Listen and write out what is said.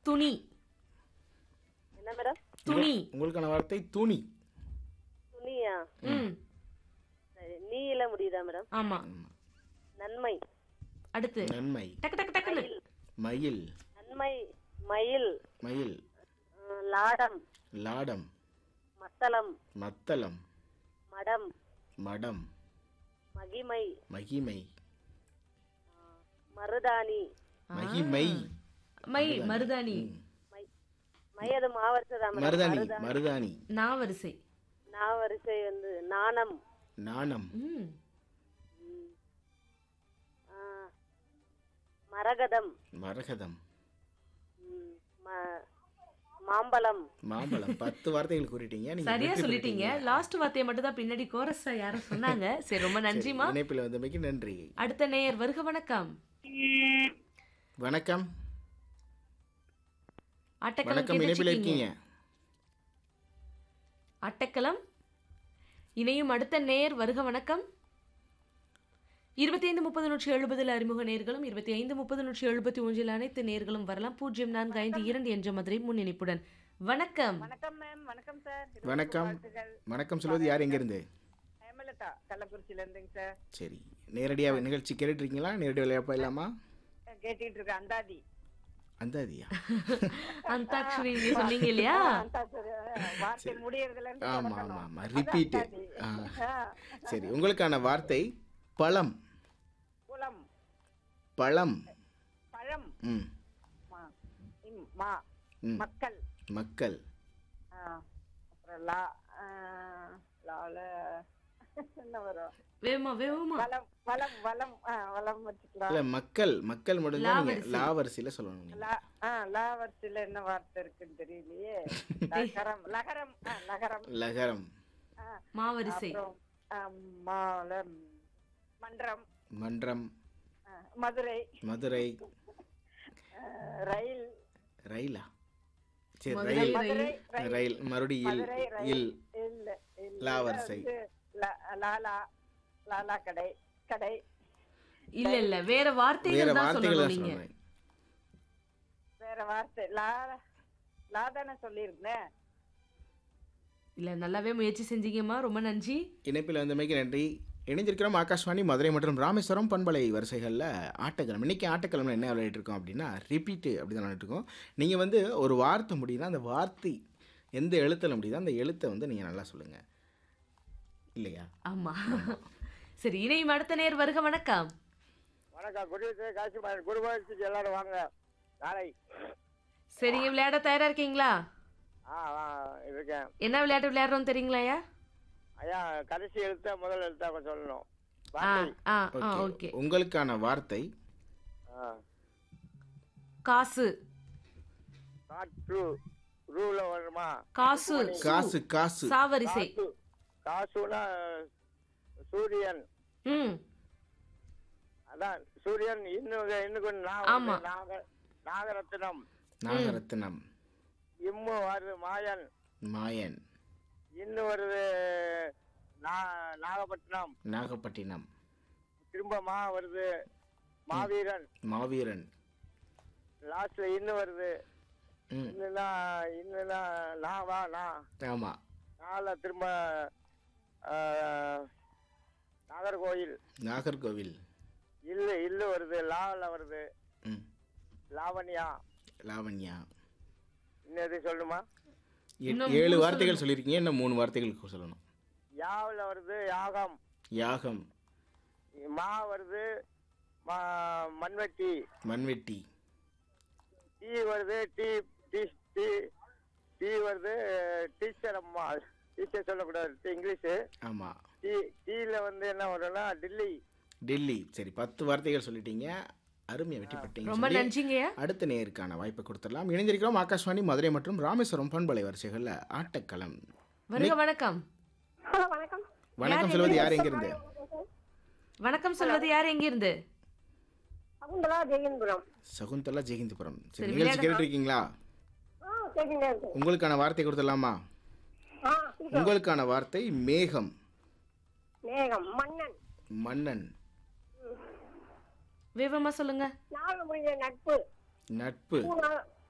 துணி என்ன மேடம் துணி உங்களுக்கான வார்த்தை துணி துணியா ம் சரி நீல முடியுதா மேடம் ஆமா நன்மை அடுத்து நன்மை டக்கு டக்கு டக்குன்னு மயில் நன்மை மயில் மயில் ம், லாடம் லாடம் மத்தளம் மத்தளம் மடம் மடம் மகிமை மகிமை மருதாணி மகிமை மை மருதாணி மை மையது மாவரிசைதா மேடம் மருதாணி மருதாணி நாவரிசை நாவரிசை வந்து நாணம் நாணம் ம் ஆ, மரகதம் மரகதம் ம், ம- மாம்பழம் மாம்பழம் பத்து வார்த்தைகள் கூறிட்டீங்க நீங்க சரியா வெற்றி சொல்லிட்டீங்க லாஸ்ட் வார்த்தையை மட்டும் தான் பின்னாடி கோரஸா யாரும் சொன்னாங்க சரி ரொம்ப நன்றிமா பெற்றீங்க. இணைப்பில் வந்தமைக்கு நன்றி அடுத்த நேயர் வருக வணக்கம் வணக்கம் அட்டக்கலம் வணக்கம் இணைப்பில் கேட்டுச்சிருக்கீங்க இருக்கீங்க அட்டக்கலம் இணையும் அடுத்த நேயர் வருக வணக்கம் இருபத்தி ஐந்து முப்பது நூற்றி எழுபதில் அறிமுக நேர்களும் இருபத்தி ஐந்து முப்பது நூற்றி எழுபத்தி ஒன்றில் அனைத்து நேர்களும் வரலாம் பூஜ்ஜியம் நான்கு ஐந்து இரண்டு என்ற மதுரை முன் இணைப்புடன் வணக்கம் வணக்கம் மேம் வணக்கம் சார் வணக்கம் வணக்கம் சொல்வது யார் எங்கிருந்து ஹேமலதா கள்ளக்குறிச்சியில இருந்துங்க சார் சரி நேரடியாக நிகழ்ச்சி கேட்டுட்டு இருக்கீங்களா நேரடி விளையாட போயிடலாமா கேட்டுக்கிட்டு இருக்கேன் அந்தாதி அந்தாதியா அந்தாக்ஷரி நீங்க சொன்னீங்க இல்லையா அந்தாதி, வார்த்தை முடியறதுல இருந்து ஆமா தொடங்கணும். ஆமா ஆமா அதான் ரிப்பீட் அந்தாதி. ஆ, சரி உங்களுக்கான வார்த்தை பழம் குளம் பழம் பழம் ம் மா, இம், மா ம் மக்கள் மக்கள் ஆ, அப்புறம் லா ஆ, லால என்ன வரும் வேகமா வேகமா வளம் வளம் வளம் ஆ, வளம் வச்சுக்கலாம் இல்ல மக்கள் மக்கள் மட்டும்தான் நீங்க லாவரிசை. லாவரிசையில சொல்லணும் நீங்க. லா ஆ லா வரிசையில என்ன வார்த்தை இருக்குன்னு தெரியலையே லகரம் லகரம் ஆ, லகரம் லகரம் ஆ, மாவரிசை அப்புறம் ஆ, மாலம் மன்றம் மன்றம் ஆ, மதுரை மதுரை ஆ, ரயில் ரயிலா சரி மதுரை ரயில் மதுரை ரயில் மறுபடியும் இல் மதுரை ரயில் இல் இல்ல இல்ல லாவரிசை. வந்து லா- லாலா லாலா கடை கடை இல்ல இல்ல வேற வேற வார்த்தைகள் தான் வார்த்தைகள் சொல்லணும் தான் நீங்க சொல்றேன் வேற வார்த்தை லா லா தானே சொல்லியிருந்தேன் இல்ல நல்லாவே முயற்சி செஞ்சீங்கம்மா ரொம்ப நன்றி இணைப்பில் வந்தமைக்கு நன்றி இணைந்திருக்கிறோம் ஆகாஷ்வாணி மதுரை மற்றும் ராமேஸ்வரம் பண்பலை வரிசைகளில் ஆட்டக்கிழமை இன்னைக்கு ஆட்டக்கிழமை என்ன விளையாடிட்டு இருக்கோம் அப்படின்னா ரிப்பீட்டு அப்படி தான் விளையாடிட்டு இருக்கோம் நீங்கள் வந்து ஒரு வார்த்தை முடியுதுன்னா அந்த வார்த்தை எந்த எழுத்தில் முடியுதோ அந்த எழுத்தை வந்து நீங்கள் நல்லா சொல்லுங்கள் இல்லையா ஆமா சரி இணையும் அடுத்த நேர் வருக வணக்கம் வணக்கம் குடியிருக்க காசிமாயன் குருவாயூர்த்துக்கு எல்லாரும் வாங்க நாளை சரிங்க விளையாட தயாரா இருக்கீங்களா ஆ ஆ, இருக்கேன் என்ன விளையாட்டு விளையாடுறோம் தெரியுங்களாயா ஐயா கடைசி எழுத்தா முதல் எழுத்தா கொஞ்சம் சொல்லணும் ஆ வார்த்தை. ஆ ஆ ஓகே ஓகே உங்களுக்கான வார்த்தை ஆ. காசு காற்று ரூல வருமா காசு காசு காசு சாவரிசை காசு காசுனா சூரியன் ம் அதான் சூரியன் இன்னும் இன்னும் கொஞ்சம் நான் ஆமா. வருது. நாக நாகரத்தினம் நாகரத்தினம் இம்மு வருது மாயன் மாயன் இன்னும் வருது நா- நாகப்பட்டினம் நாகப்பட்டினம் திரும்ப மா வருது மாவீரன் மாவீரன் லாஸ்ட்ல இன்னும் வருது ம் இன்னும்னா இன்னும்னா நான் வா நான் ஆமாம் நாளை திரும்ப ஆ, நாகர்கோயில் நாகர்கோவில் இல்லு இல்லு வருது லாவில் வருது ம் லாவண்யா லாவண்யா இன்னும் எது சொல்லணுமா எ- இன்னும் ஏழு மூணு வார்த்தைகள் சொல்லியிருக்கீங்க இன்னும் மூணு வார்த்தைகள் சொல்லணும் யாவில் வருது யாகம் யாகம் மா வருது மா மண்வெட்டி மண்வெட்டி டீ வருது டீ டீ டீ டீ வருது டீச்சர் அம்மா டீச்சர் சொல்லக்கூடாது டீ இங்கிலீஷு ஆமாம் டீ டீல வந்து என்ன வரும்னா டில்லி டெல்லி சரி பத்து வார்த்தைகள் சொல்லிட்டீங்க அருமையை வெற்றி பெற்றீங்க ரொம்ப சொல்லி நன்றிங்கய்யா அடுத்த நேருக்கான வாய்ப்பை கொடுத்துடலாம் இணைந்திருக்கிறோம் ஆகாஷ்வாணி மதுரை மற்றும் ராமேஸ்வரம் பண்பலை வரிசைகளில் ஆட்டக்களம் வருக வணக்கம் ஹலோ வணக்கம் வணக்கம் சொல்வது யார் எங்கிருந்து வணக்கம் சொல்வது யார் எங்கிருந்து சகுந்தலா ஜெயன்புரம் சகுந்தலா ஜெயந்திபுரம் சரி, சரி நிகழ்ச்சி விளையாடலாம். கேட்டுட்டு இருக்கீங்களா ஆ கேட்குங்க உங்களுக்கான வார்த்தை கொடுத்துடலாமா ஆ உங்களுக்கான வார்த்தை மேகம் மேகம் மன்னன் மன்னன் வேகமா சொல்லுங்க நாலு முடிஞ்ச நட்பு நட்பு பூனா